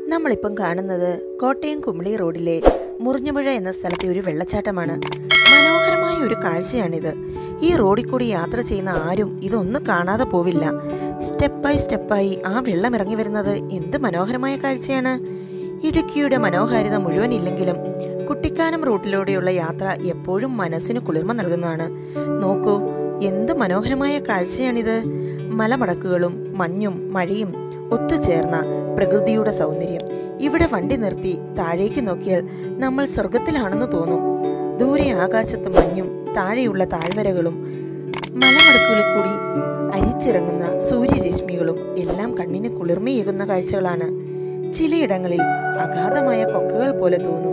നമ്മളിപ്പം കാണുന്നത് കോട്ടയം കുമളി റോഡിലെ മുറിഞ്ഞുപുഴ എന്ന സ്ഥലത്തെ ഒരു വെള്ളച്ചാട്ടമാണ് മനോഹരമായ ഒരു കാഴ്ചയാണിത് ഈ റോഡിൽ കൂടി യാത്ര ചെയ്യുന്ന ആരും ഇതൊന്നും കാണാതെ പോവില്ല സ്റ്റെപ്പ് ബൈ സ്റ്റെപ്പായി ആ വെള്ളം ഇറങ്ങി വരുന്നത് എന്ത് മനോഹരമായ കാഴ്ചയാണ് ഇടുക്കിയുടെ മനോഹാരിത മുഴുവൻ ഇല്ലെങ്കിലും കുട്ടിക്കാനം റൂട്ടിലൂടെയുള്ള യാത്ര എപ്പോഴും മനസ്സിന് കുളിർമ നൽകുന്നതാണ് നോക്കൂ എന്ത് മനോഹരമായ കാഴ്ചയാണിത് മലമടക്കുകളും മഞ്ഞും മഴയും ഒത്തുചേർന്ന പ്രകൃതിയുടെ സൗന്ദര്യം ഇവിടെ വണ്ടി നിർത്തി താഴേക്ക് നോക്കിയാൽ നമ്മൾ സ്വർഗത്തിലാണെന്ന് തോന്നും ദൂരെ ആകാശത്ത് മഞ്ഞും താഴെയുള്ള താഴ്വരകളും മലമടക്കുകളിൽ കൂടി അരിച്ചിറങ്ങുന്ന സൂര്യരശ്മികളും എല്ലാം കണ്ണിന് കുളിർമയേകുന്ന കാഴ്ചകളാണ് ചിലയിടങ്ങളിൽ അഗാധമായ കൊക്കകൾ പോലെ തോന്നും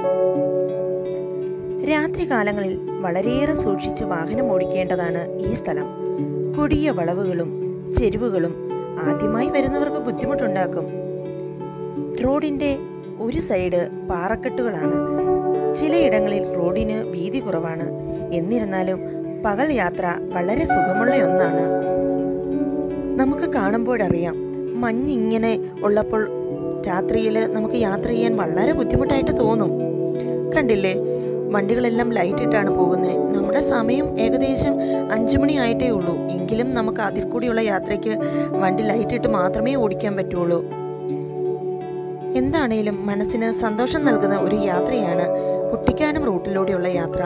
രാത്രികാലങ്ങളിൽ വളരെയേറെ സൂക്ഷിച്ച് വാഹനം ഓടിക്കേണ്ടതാണ് ഈ സ്ഥലം കൊടിയ വളവുകളും ചെരുവുകളും ആദ്യമായി വരുന്നവർക്ക് ബുദ്ധിമുട്ടുണ്ടാക്കും റോഡിന്റെ ഒരു സൈഡ് പാറക്കെട്ടുകളാണ് ചിലയിടങ്ങളിൽ റോഡിന് വീതി കുറവാണ് എന്നിരുന്നാലും പകൽ യാത്ര വളരെ സുഖമുള്ള ഒന്നാണ് നമുക്ക് കാണുമ്പോഴറിയാം മഞ്ഞിങ്ങനെ ഉള്ളപ്പോൾ രാത്രിയിൽ നമുക്ക് യാത്ര ചെയ്യാൻ വളരെ ബുദ്ധിമുട്ടായിട്ട് തോന്നും കണ്ടില്ലേ വണ്ടികളെല്ലാം ലൈറ്റ് ഇട്ടാണ് പോകുന്നത് നമ്മുടെ സമയം ഏകദേശം അഞ്ചു മണി ആയിട്ടേ ഉള്ളൂ എങ്കിലും നമുക്ക് അതിൽ കൂടിയുള്ള യാത്രയ്ക്ക് വണ്ടി ലൈറ്റ് ഇട്ട് മാത്രമേ ഓടിക്കാൻ പറ്റുള്ളൂ എന്താണേലും മനസ്സിന് സന്തോഷം നൽകുന്ന ഒരു യാത്രയാണ് കുട്ടിക്കാനം റൂട്ടിലൂടെയുള്ള യാത്ര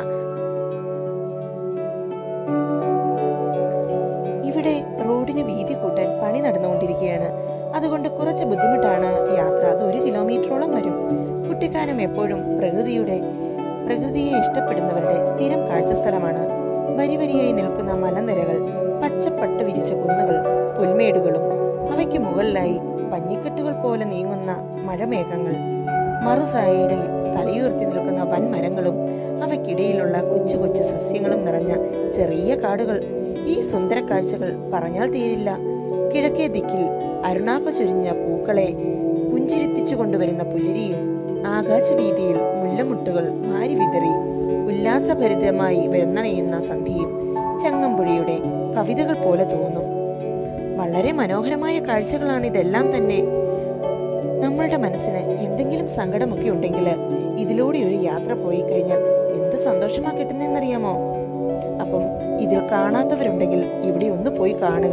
ഇവിടെ റോഡിന് വീതി കൂട്ടാൻ പണി നടന്നുകൊണ്ടിരിക്കുകയാണ് അതുകൊണ്ട് കുറച്ച് ബുദ്ധിമുട്ടാണ് യാത്ര അത് ഒരു കിലോമീറ്ററോളം വരും കുട്ടിക്കാനം എപ്പോഴും പ്രകൃതിയുടെ പ്രകൃതിയെ ഇഷ്ടപ്പെടുന്നവരുടെ സ്ഥിരം കാഴ്ച സ്ഥലമാണ് വരി വരിയായി നിൽക്കുന്ന മലനിരകൾ പച്ചപ്പട്ട് വിരിച്ച കുന്നുകൾ പുൽമേടുകളും അവയ്ക്ക് മുകളിലായി പഞ്ഞിക്കെട്ടുകൾ പോലെ നീങ്ങുന്ന മഴമേഘങ്ങൾ മറുസൈഡിൽ തലയുയർത്തി നിൽക്കുന്ന വൻമരങ്ങളും അവയ്ക്കിടയിലുള്ള കൊച്ചു കൊച്ചു സസ്യങ്ങളും നിറഞ്ഞ ചെറിയ കാടുകൾ ഈ സുന്ദര കാഴ്ചകൾ പറഞ്ഞാൽ തീരില്ല കിഴക്കേ ദിക്കിൽ അരുണാഭ ചുരിഞ്ഞ പൂക്കളെ പുഞ്ചിരിപ്പിച്ചു കൊണ്ടുവരുന്ന പുലരിയും ആകാശവീതിയിൽ മുല്ലമുട്ടുകൾ വാരി വിതറി ഉല്ലാസഭരിതമായി വെണ്ണണയുന്ന സന്ധ്യയും ചങ്ങമ്പുഴയുടെ കവിതകൾ പോലെ തോന്നും വളരെ മനോഹരമായ കാഴ്ചകളാണ് ഇതെല്ലാം തന്നെ നമ്മളുടെ മനസ്സിന് എന്തെങ്കിലും സങ്കടമൊക്കെ ഉണ്ടെങ്കിൽ ഇതിലൂടെ ഒരു യാത്ര പോയി കഴിഞ്ഞാൽ എന്ത് സന്തോഷമാ കിട്ടുന്നതെന്നറിയാമോ അപ്പം ഇതിൽ കാണാത്തവരുണ്ടെങ്കിൽ ഇവിടെ ഒന്ന് പോയി കാണുക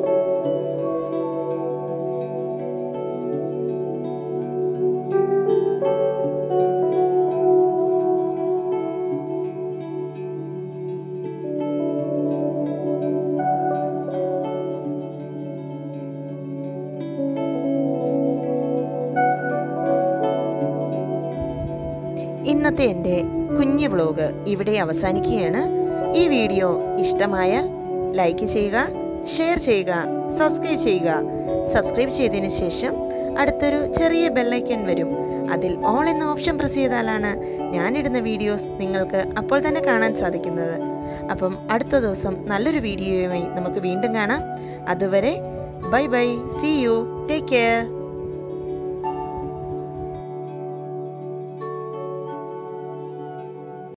ഇന്നത്തെ എൻ്റെ കുഞ്ഞു വ്ലോഗ് ഇവിടെ അവസാനിക്കുകയാണ് ഈ വീഡിയോ ഇഷ്ടമായാൽ ലൈക്ക് ചെയ്യുക ഷെയർ ചെയ്യുക സബ്സ്ക്രൈബ് ചെയ്യുക സബ്സ്ക്രൈബ് ചെയ്തതിന് ശേഷം അടുത്തൊരു ചെറിയ ബെല്ലൈക്കൺ വരും അതിൽ ഓൾ എന്ന ഓപ്ഷൻ പ്രസ് ചെയ്താലാണ് ഞാനിടുന്ന വീഡിയോസ് നിങ്ങൾക്ക് അപ്പോൾ തന്നെ കാണാൻ സാധിക്കുന്നത് അപ്പം അടുത്ത ദിവസം നല്ലൊരു വീഡിയോയുമായി നമുക്ക് വീണ്ടും കാണാം അതുവരെ bye bye see you take care